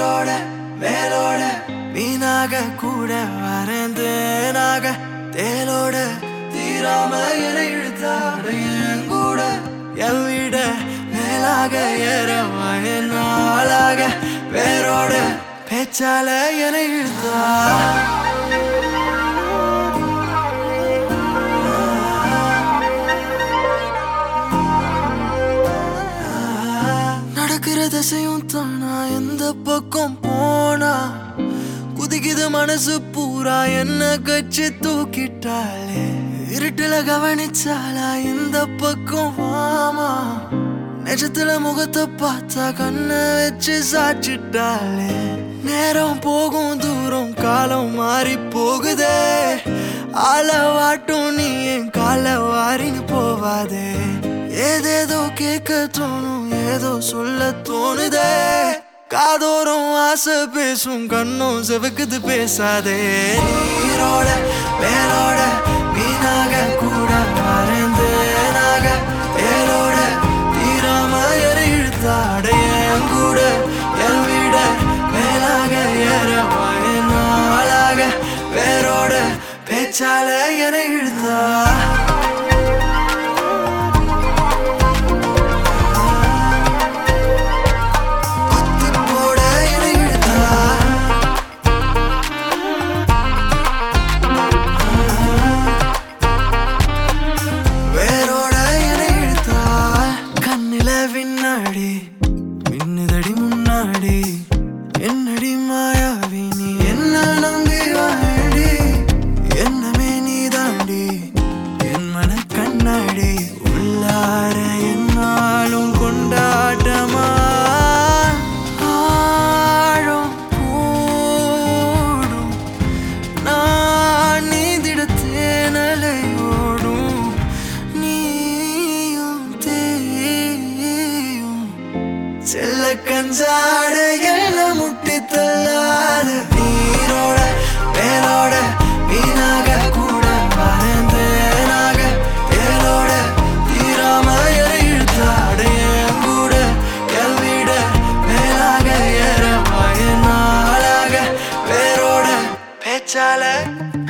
நீரோட மேலோட மீனாக கூட வரைந்தேனாக தேலோட தீராம என இழுத்தாட என் கூட என் விட மேலாக ஏற நாளாக வேரோட பேச்சால என இழுத்தா நடக்கிற திசையும் தானா எந்த பக்கம் போனா குதிக்குது மனசு பூரா என்ன கட்சி தூக்கிட்டாளே இருட்டுல கவனிச்சாலா இந்த பக்கம் வாமா நிஜத்துல முகத்தை பார்த்தா கண்ணை வச்சு சாச்சிட்டாளே நேரம் போகும் தூரம் காலம் மாறி போகுதே ஆள வாட்டும் நீ என் கால வாரின்னு போவாதே ஏதேதோ கேட்க தோணும் ஏதோ சொல்ல தோணுதே காதோறும் ஆசை பேசும் கண்ணும் செவக்குது பேசாதே நீரோட மேலோட மீனாக கூட மறைந்தேனாக ஏலோட தீராம என இழுத்தாட என் கூட என் விட மேலாக ஏற நாளாக வேரோட பேச்சால என இழுத்தா குத்தி போட என இழுத்தா வேரோட என இழுத்தா கண்ணில விண்ணாடி மின்னுதடி முன்னாடி என்னடி மாயாவி நீ என்ன நம்பி வாடி என்னமே நீ தாண்டி என் மன கண்ணாடி உள்ளார என்னாலும் கொண்டாட்டமா ஆழம் கூடும் நான் நீந்திட தேனலையோடும் நீயும் தேயும் செல்ல கஞ்சாட என்ன முட்டி தள்ளாத நீரோட மேலோட மீனாக கூட மறைந்தேனாக தேலோட தீராம என இழுத்தாட என் கூட என் விட மேலாக ஏற நாளாக வேரோட பேச்சால